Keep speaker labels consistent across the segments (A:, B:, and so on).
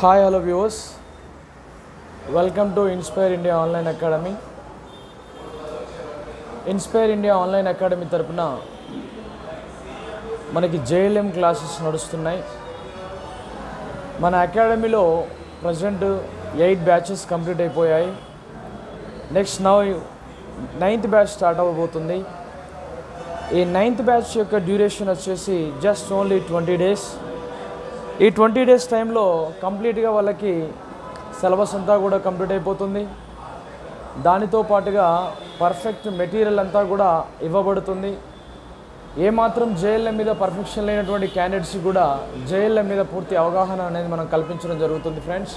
A: hi hello viewers welcome to Inspire India Online Academy Inspire India Online Academy తరపున మనకి JLM classes నడుస్తున్నాయి మన అకాడమీలో ప్రజెంట్ ఎయిట్ బ్యాచెస్ కంప్లీట్ అయిపోయాయి next now ninth batch start అవ్వబోతుంది ఈ నైన్త్ బ్యాచ్ యొక్క డ్యూరేషన్ వచ్చేసి జస్ట్ ఓన్లీ ట్వంటీ డేస్ ఈ ట్వంటీ డేస్ టైంలో కంప్లీట్గా వాళ్ళకి సిలబస్ అంతా కూడా కంప్లీట్ అయిపోతుంది దానితో పాటుగా పర్ఫెక్ట్ మెటీరియల్ అంతా కూడా ఇవ్వబడుతుంది ఏమాత్రం జేఎల్ఎం మీద పర్ఫెక్షన్ లేనటువంటి క్యాండిడేట్స్ కూడా జేఎల్ఎం మీద పూర్తి అవగాహన అనేది మనం కల్పించడం జరుగుతుంది ఫ్రెండ్స్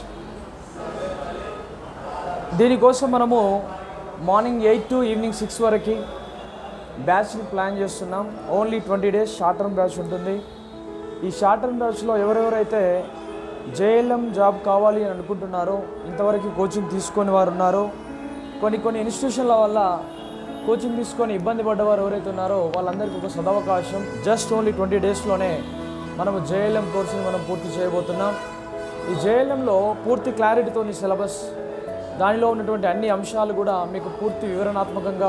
A: దీనికోసం మనము morning eight to evening six వరకు బ్యాచ్ని ప్లాన్ చేస్తున్నాం only twenty days short term batch ఉంటుంది ఈ షార్ట్ టర్మ్ బ్యాచ్లో ఎవరెవరైతే జేఎల్ఎం జాబ్ కావాలి అని అనుకుంటున్నారో ఇంతవరకు కోచింగ్ తీసుకొని వారు ఉన్నారో కొన్ని కొన్ని ఇన్స్టిట్యూషన్ల వల్ల కోచింగ్ తీసుకొని ఇబ్బంది పడ్డవారు ఎవరైతే ఉన్నారో వాళ్ళందరికీ ఒక సదవకాశం జస్ట్ ఓన్లీ ట్వంటీ డేస్లోనే మనము జేఎల్ఎం కోర్సుని మనం పూర్తి చేయబోతున్నాం ఈ జేఎల్ఎంలో పూర్తి క్లారిటీతోని సిలబస్ దానిలో ఉన్నటువంటి అన్ని అంశాలు కూడా మీకు పూర్తి వివరణాత్మకంగా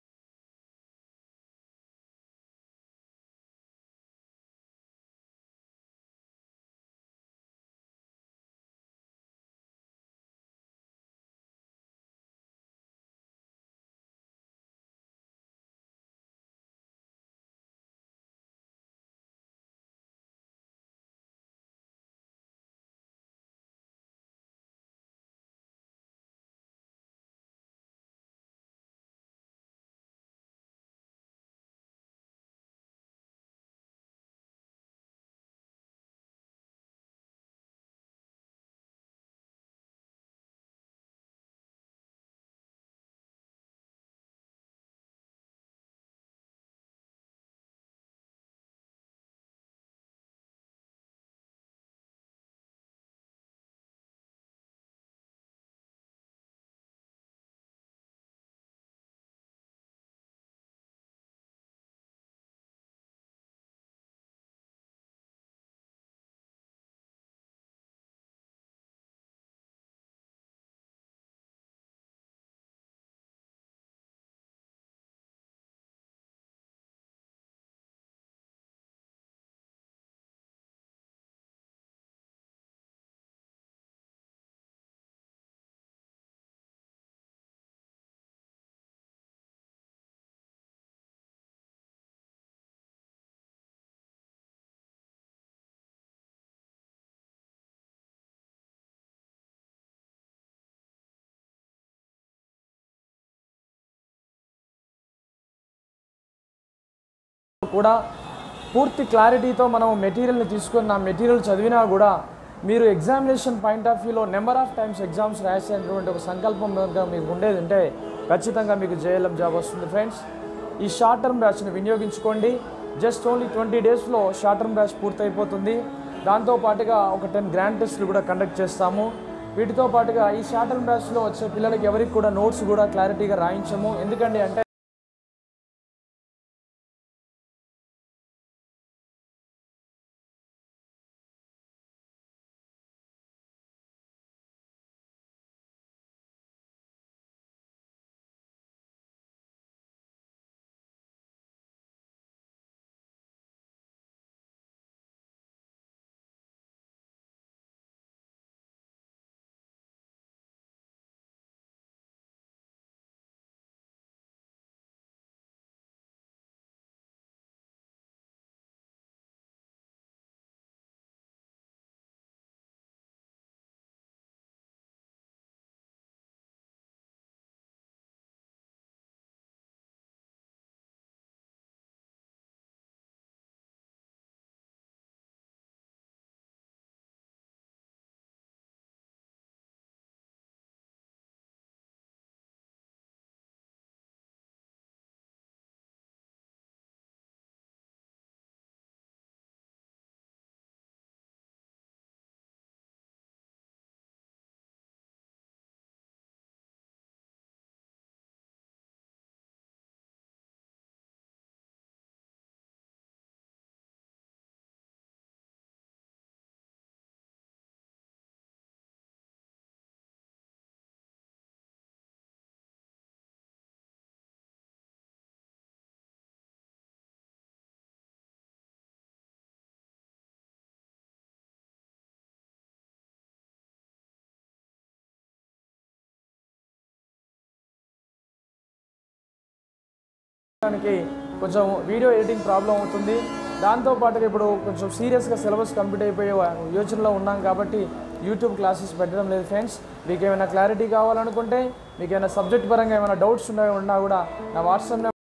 A: కూడా పూర్తి క్లారిటీతో మనం మెటీరియల్ని తీసుకొని ఆ మెటీరియల్ చదివినా కూడా మీరు ఎగ్జామినేషన్ పాయింట్ ఆఫ్ వ్యూలో నెంబర్ ఆఫ్ టైమ్స్ ఎగ్జామ్స్ రాసేటువంటి ఒక సంకల్పం కనుక మీకు ఉండేది ఉంటే ఖచ్చితంగా మీకు జేఎల్ఎం జాబ్ వస్తుంది ఫ్రెండ్స్ ఈ షార్ట్ టర్మ్ బ్యాచ్ని వినియోగించుకోండి జస్ట్ ఓన్లీ ట్వంటీ డేస్లో షార్ట్ టర్మ్ బ్యాచ్ పూర్తయిపోతుంది దాంతో పాటుగా ఒక టెన్ గ్రాండ్ టెస్ట్లు కూడా కండక్ట్ చేస్తాము వీటితో పాటుగా ఈ షార్ట్ టర్మ్ బ్యాచ్లో వచ్చే పిల్లలకి ఎవరికి కూడా నోట్స్ కూడా క్లారిటీగా రాయించము ఎందుకంటే అంటే దానికి కొంచెం వీడియో ఎడిటింగ్ ప్రాబ్లం అవుతుంది దాంతోపాటుగా ఇప్పుడు కొంచెం సీరియస్గా సిలబస్ కంప్లీట్ అయిపోయే యోచనలో ఉన్నాం కాబట్టి యూట్యూబ్ క్లాసెస్ పెట్టడం లేదు ఫ్రెండ్స్ మీకు ఏమైనా క్లారిటీ కావాలనుకుంటే మీకు ఏమైనా సబ్జెక్ట్ పరంగా ఏమైనా డౌట్స్ ఉన్నా ఉన్నా కూడా నా వాట్సాప్ నెంబర్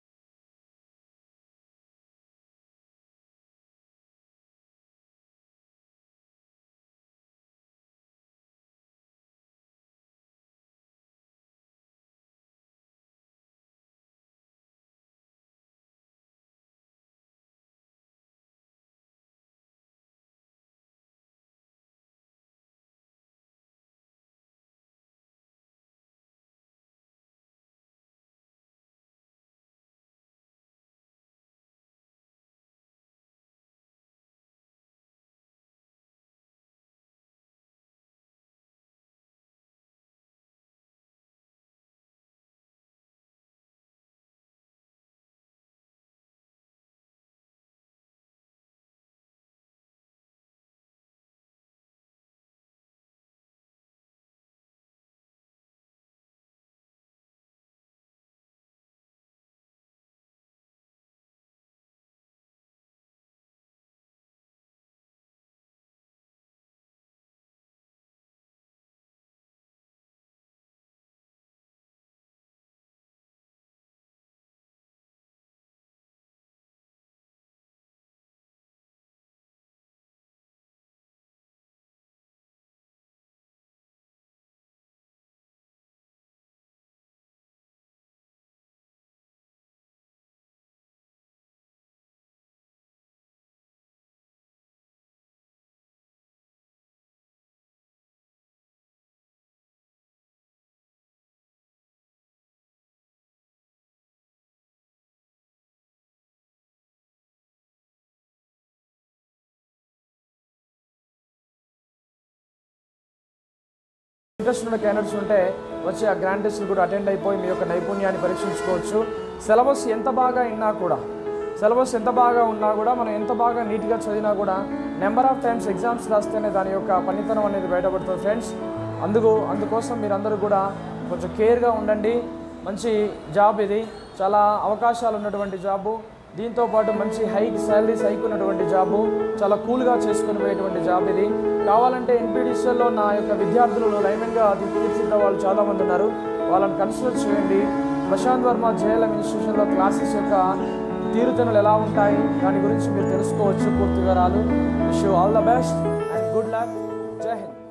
A: ఇంట్రెస్ట్ ఉన్న క్యాండిడేట్స్ ఉంటే వచ్చి ఆ గ్రాండ్ టెస్ట్లు కూడా అటెండ్ అయిపోయి మీ యొక్క నైపుణ్యాన్ని పరీక్షించుకోవచ్చు సిలబస్ ఎంత బాగా విన్నా కూడా సిలబస్ ఎంత బాగా ఉన్నా కూడా మనం ఎంత బాగా నీట్గా చదివినా కూడా నెంబర్ ఆఫ్ టైమ్స్ ఎగ్జామ్స్ రాస్తేనే దాని యొక్క పనితనం అనేది బయటపడుతుంది ఫ్రెండ్స్ అందుకు అందుకోసం మీరందరూ కూడా కొంచెం కేర్గా ఉండండి మంచి జాబ్ ఇది చాలా అవకాశాలు ఉన్నటువంటి జాబు దీంతో పాటు మంచి హైక్ శాలరీస్ హైక్ ఉన్నటువంటి జాబు చాలా కూల్గా చేసుకుని పోయేటువంటి జాబ్ ఇది కావాలంటే ఎన్పీడిసిఎల్లో నా యొక్క విద్యార్థులు లైన్మెన్గా తీర్చిదిద్ద వాళ్ళు చాలామంది ఉన్నారు వాళ్ళని కన్సిడర్ చేయండి ప్రశాంత్ వర్మ జేఎల్ఎం ఇన్స్టిట్యూషన్లో క్లాసెస్ యొక్క తీరుతెనులు ఎలా ఉంటాయి దాని గురించి మీరు తెలుసుకోవచ్చు పూర్తి వివరాలు wish all the best and good luck Jai Hind